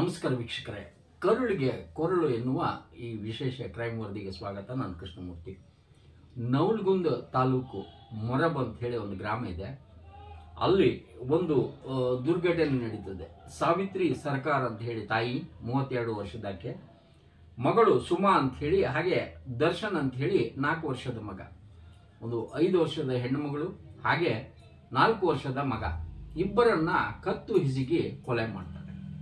ನಮಸ್ಕಾರ ವೀಕ್ಷಕರೇ ಕರುಳಿಗೆ ಕೊರಳು ಎನ್ನುವ ಈ ವಿಶೇಷ ಕ್ರೈಮ್ ವರದಿಗೆ ಸ್ವಾಗತ ನಾನು ಕೃಷ್ಣಮೂರ್ತಿ ನವಲ್ಗುಂದ ತಾಲೂಕು ಮೊರಬ್ ಅಂತ ಹೇಳಿ ಒಂದು ಗ್ರಾಮ ಇದೆ ಅಲ್ಲಿ ಒಂದು ಆ, ದುರ್ಘಟನೆ ನಡೀತದೆ ಸಾವಿತ್ರಿ ಸರ್ಕಾರ ಅಂತ ಹೇಳಿ ತಾಯಿ ಮೂವತ್ತೆರಡು ವರ್ಷದಾಕೆ ಮಗಳು ಸುಮಾ ಅಂತ ಹೇಳಿ ಹಾಗೆ ದರ್ಶನ್ ಅಂತ ಹೇಳಿ ನಾಲ್ಕು ವರ್ಷದ ಮಗ ಒಂದು ಐದು ವರ್ಷದ ಹೆಣ್ಣು ಮಗಳು ಹಾಗೆ ನಾಲ್ಕು ವರ್ಷದ ಮಗ ಇಬ್ಬರನ್ನ ಕತ್ತು ಹಿಸುಕಿ ಕೊಲೆ ಮಾಡ್ತಾರೆ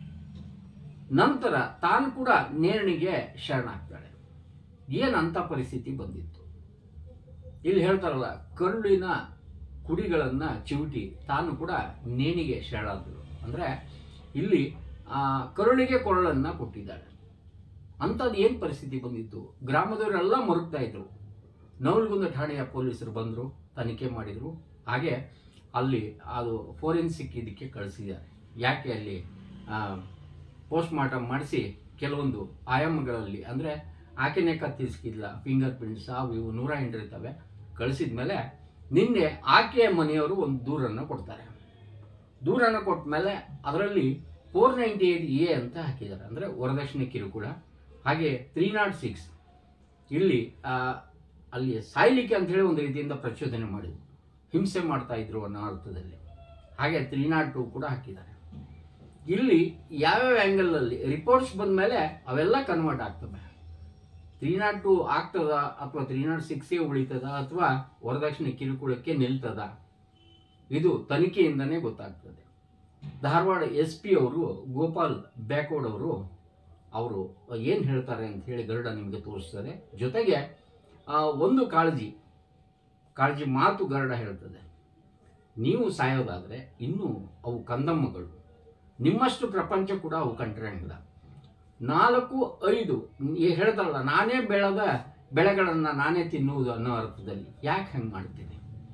ನಂತರ ತಾನು ಕೂಡ ನೇರಣಿಗೆ ಶರಣಾಗ್ತಾಳೆ ಏನಂತ ಪರಿಸ್ಥಿತಿ ಬಂದಿತ್ತು ಇಲ್ಲಿ ಹೇಳ್ತಾರಲ್ಲ ಕರುಳಿನ ಕುಡಿಗಳನ್ನ ಚಿವುಟಿ ತಾನು ಕೂಡ ನೇಣಿಗೆ ಶರಣಾದ್ರು ಅಂದ್ರೆ ಇಲ್ಲಿ ಆ, ಕರುಳಿಗೆ ಕೊರಳನ್ನ ಕೊಟ್ಟಿದ್ದಾಳೆ ಅಂಥದ್ದು ಏನು ಪರಿಸ್ಥಿತಿ ಬಂದಿತ್ತು ಗ್ರಾಮದವರೆಲ್ಲ ಮರುಗ್ತಾ ಇದ್ರು ನವಲಗುಂದ ಠಾಣೆಯ ಪೊಲೀಸರು ಬಂದರು ತನಿಖೆ ಮಾಡಿದರು ಹಾಗೆ ಅಲ್ಲಿ ಅದು ಫೋರೆನ್ಸಿಕ್ ಇದಕ್ಕೆ ಕಳಿಸಿದ್ದಾರೆ ಯಾಕೆ ಅಲ್ಲಿ ಪೋಸ್ಟ್ ಮಾರ್ಟಮ್ ಮಾಡಿಸಿ ಕೆಲವೊಂದು ಆಯಾಮಗಳಲ್ಲಿ ಅಂದರೆ ಆಕೆನೇ ಕತ್ತಿಸ್ಕಿಲ್ಲ ಫಿಂಗರ್ ಪ್ರಿಂಟ್ಸ್ ಅವು ಇವು ನೂರ ಎಂಟು ಇರ್ತವೆ ಕಳಿಸಿದ ಮೇಲೆ ನಿನ್ನೆ ಆಕೆಯ ಮನೆಯವರು ಒಂದು ದೂರನ್ನು ಕೊಡ್ತಾರೆ ದೂರನ್ನು ಕೊಟ್ಟ ಮೇಲೆ ಅದರಲ್ಲಿ ಫೋರ್ ನೈಂಟಿ ಏಟ್ ಎ ಅಂತ ಹಾಕಿದ್ದಾರೆ ಅಂದರೆ ವರದಕ್ಷಿಣೆ ಕಿರುಕುಳ ಹಾಗೆ ತ್ರೀ ನಾಟ್ ಸಿಕ್ಸ್ ಇಲ್ಲಿ ಆ, ಅಲ್ಲಿ ಸಾಯ್ಲಿಕ್ಕೆ ಅಂತ ಹೇಳಿ ಒಂದು ರೀತಿಯಿಂದ ಪ್ರಚೋದನೆ ಮಾಡಿದ್ರು ಹಿಂಸೆ ಮಾಡ್ತಾ ಇದ್ರು ಅನ್ನೋ ಅರ್ಥದಲ್ಲಿ ಹಾಗೆ ತ್ರೀ ನಾಟ್ ಟು ಕೂಡ ಹಾಕಿದ್ದಾರೆ ಇಲ್ಲಿ ಯಾವ್ಯಾವ ಆ್ಯಂಗಲಲ್ಲಿ ರಿಪೋರ್ಟ್ಸ್ ಬಂದ ಮೇಲೆ ಅವೆಲ್ಲ ಕನ್ವರ್ಟ್ ಆಗ್ತವೆ ತ್ರೀ ನಾಟ್ ಟು ಆಗ್ತದ ಅಥವಾ ತ್ರೀ ನಾಟ್ ಸಿಕ್ಸೇ ಉಳಿತದ ಅಥವಾ ವರದಕ್ಷಿಣೆ ಕಿರುಕುಳಕ್ಕೆ ನಿಲ್ತದ ಇದು ತನಿಖೆಯಿಂದನೇ ಗೊತ್ತಾಗ್ತದೆ ಧಾರವಾಡ ಎಸ್ ಪಿ ಅವರು ಗೋಪಾಲ್ ಬ್ಯಾಕೋಡ್ ಅವರು ಅವರು ಏನು ಹೇಳ್ತಾರೆ ಅಂತ ಹೇಳಿ ಗರುಡ ನಿಮಗೆ ತೋರಿಸ್ತಾರೆ ಜೊತೆಗೆ ಆ, ಒಂದು ಕಾಳಜಿ ಕಾಳಜಿ ಮಾತು ಗರುಡ ಹೇಳ್ತದೆ ನೀವು ಸಾಯೋದಾದರೆ ಇನ್ನೂ ಅವು ಕಂದಮ್ಮಗಳು ನಿಮ್ಮಷ್ಟು ಪ್ರಪಂಚ ಕೂಡ ಅವು ಕಂಡ್ರಂಗಿಲ್ಲ ನಾಲ್ಕು ಐದು ಈ ಹೇಳ್ತಾರಲ್ಲ ನಾನೇ ಬೆಳೆದ ಬೆಳೆಗಳನ್ನು ನಾನೇ ತಿನ್ನುವುದು ಅನ್ನೋ ಅರ್ಥದಲ್ಲಿ ಯಾಕೆ ಹಂಗೆ ಮಾಡ್ತೀನಿ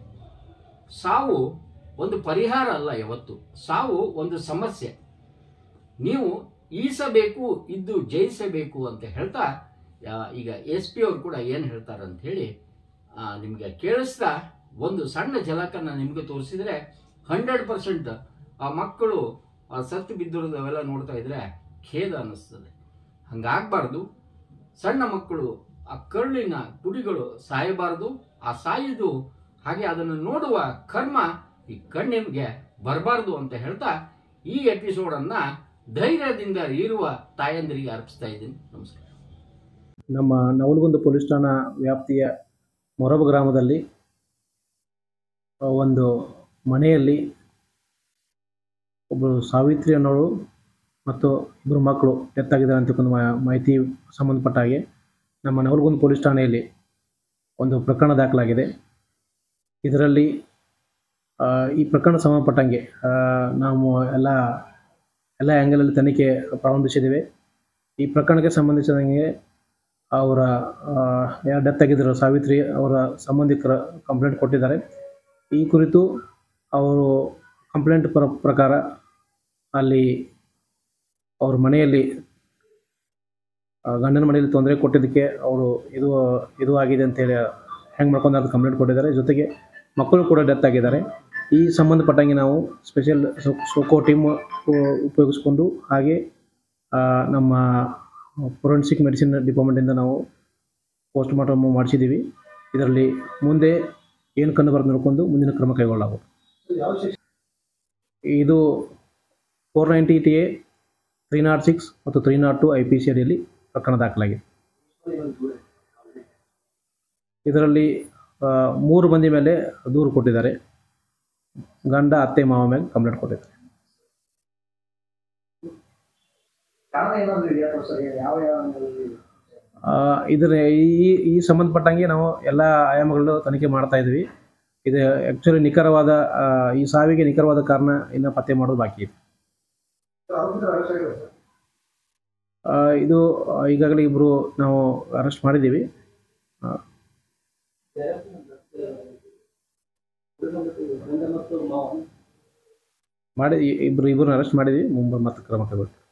ಸಾವು ಒಂದು ಪರಿಹಾರ ಅಲ್ಲ ಯಾವತ್ತು ಸಾವು ಒಂದು ಸಮಸ್ಯೆ ನೀವು ಈಸಬೇಕು ಇದ್ದು ಜಯಿಸಬೇಕು ಅಂತ ಹೇಳ್ತಾ ಆ, ಈಗ ಎಸ್ ಪಿ ಅವ್ರು ಕೂಡ ಏನು ಹೇಳ್ತಾರೆ ಅಂತ ಹೇಳಿ ಆ, ನಿಮಗೆ ಕೇಳಿಸ್ತಾ ಒಂದು ಸಣ್ಣ ಝಲಕನ್ನು ನಿಮಗೆ ತೋರಿಸಿದ್ರೆ ಹಂಡ್ರೆಡ್ ಪರ್ಸೆಂಟ್ ಆ ಮಕ್ಕಳು ಆ ಸತ್ತು ಬಿದ್ದಿರೋದು ಅವೆಲ್ಲ ನೋಡ್ತಾ ಇದ್ರೆ ಖೇದ ಅನ್ನಿಸ್ತದೆ ಹಂಗಾಗಬಾರ್ದು ಸಣ್ಣ ಮಕ್ಕಳು ಆ ಕರುಳಿನ ಕುಡಿಗಳು ಸಾಯಬಾರದು ಆ ಸಾಯುದು ಹಾಗೆ ಅದನ್ನು ನೋಡುವ ಕರ್ಮ ಈ ಕಣ್ಣಿಗೆ ಬರಬಾರ್ದು ಅಂತ ಹೇಳ್ತಾ ಈ ಎಪಿಸೋಡನ್ನು ಧೈರ್ಯದಿಂದ ಇರುವ ತಾಯಂದಿರಿಗೆ ಅರ್ಪಿಸ್ತಾ ಇದ್ದೀನಿ ನಮಸ್ಕಾರ ನಮ್ಮ ನವಲಗುಂದ ಪೊಲೀಸ್ ಠಾಣಾ ವ್ಯಾಪ್ತಿಯ ಮೊರಬ ಗ್ರಾಮದಲ್ಲಿ ಆ, ಒಂದು ಮನೆಯಲ್ಲಿ ಒಬ್ಬಳು ಸಾವಿತ್ರಿ ಅನ್ನೋಳು ಮತ್ತು ಇಬ್ಬರು ಮಕ್ಕಳು ಡೆತ್ತಾಗಿದ್ದಾರೆ ಅಂತಕ್ಕಂಥ ಮಾ- ಮಾಹಿತಿ ಸಂಬಂಧಪಟ್ಟ ಹಾಗೆ ನಮ್ಮ ನವಲಗುಂದ ಪೊಲೀಸ್ ಠಾಣೆಯಲ್ಲಿ ಒಂದು ಪ್ರಕರಣ ದಾಖಲಾಗಿದೆ ಇದರಲ್ಲಿ ಆ, ಈ ಪ್ರಕರಣ ಸಂಬಂಧಪಟ್ಟಂಗೆ ಆ, ನಾವು ಎಲ್ಲ ಎಲ್ಲ ಆ್ಯಂಗಲಲ್ಲಿ ತನಿಖೆ ಪ್ರಾರಂಭಿಸಿದ್ದೇವೆ ಈ ಪ್ರಕರಣಕ್ಕೆ ಸಂಬಂಧಿಸಿದಂಗೆ ಅವರ ಆ, ಯಾರು ಡೆತ್ ಆಗಿದ್ದರು ಸಾವಿತ್ರಿ ಅವರ ಸಂಬಂಧಿಕರ ಕಂಪ್ಲೇಂಟ್ ಕೊಟ್ಟಿದ್ದಾರೆ ಈ ಕುರಿತು ಅವರು ಕಂಪ್ಲೇಂಟ್ ಪ್ರ ಪ್ರಕಾರ ಅಲ್ಲಿ ಅವ್ರ ಮನೆಯಲ್ಲಿ ಆ, ಗಂಡನ ಮನೆಯಲ್ಲಿ ತೊಂದರೆ ಕೊಟ್ಟಿದ್ದಕ್ಕೆ ಅವರು ಇದು ಇದು ಆಗಿದೆ ಅಂತೇಳಿ ಹೆಂಗೆ ಮಾಡ್ಕೊಂಡು ಅದು ಕಂಪ್ಲೇಂಟ್ ಕೊಟ್ಟಿದ್ದಾರೆ ಜೊತೆಗೆ ಮಕ್ಕಳು ಕೂಡ ಡೆತ್ ಆಗಿದ್ದಾರೆ ಈ ಸಂಬಂಧಪಟ್ಟಂಗೆ ನಾವು ಸ್ಪೆಷಲ್ ಸೋಕೋ ಟೀಮ್ ಉಪಯೋಗಿಸ್ಕೊಂಡು ಹಾಗೆ ಆ, ನಮ್ಮ ಫೊರೆನ್ಸಿಕ್ ಮೆಡಿಸಿನ್ ಡಿಪಾರ್ಟ್ಮೆಂಟಿಂದ ನಾವು ಪೋಸ್ಟ್ ಮಾರ್ಟಮ್ ಮಾಡಿಸಿದ್ದೀವಿ ಇದರಲ್ಲಿ ಮುಂದೆ ಏನು ಕಂಡು ಬರೋದು ನೋಡ್ಕೊಂಡು ಮುಂದಿನ ಕ್ರಮ ಕೈಗೊಳ್ಳಲಾಗುವುದು ಇದು four ninety T A three nought six ಮತ್ತು three nought two I P C ಅಡಿಯಲ್ಲಿ ಪ್ರಕರಣ ದಾಖಲಾಗಿದೆ ಇದರಲ್ಲಿ ಆ, ಮೂರು ಮಂದಿ ಮೇಲೆ ದೂರು ಕೊಟ್ಟಿದ್ದಾರೆ ಗಂಡ ಅತ್ತೆ ಮಾವ ಮೇಲೆ ಕಂಪ್ಲೇಂಟ್ ಕೊಟ್ಟಿದ್ದಾರೆ ಕಾರಣ ಏನಾದ್ರು ಇದೆಯಾ ಸರ್ ಯಾವ ಯಾವ ಹಂತದಲ್ಲಿ? ಆ, ಇದರ ಈ ಈ ಸಂಬಂಧಪಟ್ಟಂಗೆ ನಾವು ಎಲ್ಲ ಆಯಾಮಗಳಲ್ಲೂ ತನಿಖೆ ಮಾಡ್ತಾ ಇದ್ವಿ ಇದು ಆ್ಯಕ್ಚುಲಿ ನಿಖರವಾದ ಆ, ಈ ಸಾವಿಗೆ ನಿಖರವಾದ ಕಾರಣ ಇನ್ನು ಪತ್ತೆ ಮಾಡೋದು ಬಾಕಿ ಇದೆ ಆರೋಪಿತರ ಅರೆಸ್ಟ್ ಆಗಿದ್ದಾರೆ ಸರ್ ಆ, ಇದು ಆ, ಈಗಾಗಲೇ ಇಬ್ಬರು ನಾವು ಅರೆಸ್ಟ್ ಮಾಡಿದ್ದೀವಿ ಆ, ಗಂಡ ಮತ್ತು ಮಾವ ಮಾಡಿ ಇಬ್ಬರು ಇಬ್ಬರನ್ನ ಅರೆಸ್ಟ್ ಮಾಡಿದ್ದೀವಿ ಮುಂಬೈ ಮತ್ತೆ ಕ್ರಮ ಕೈಗೊಳ್ಳಿ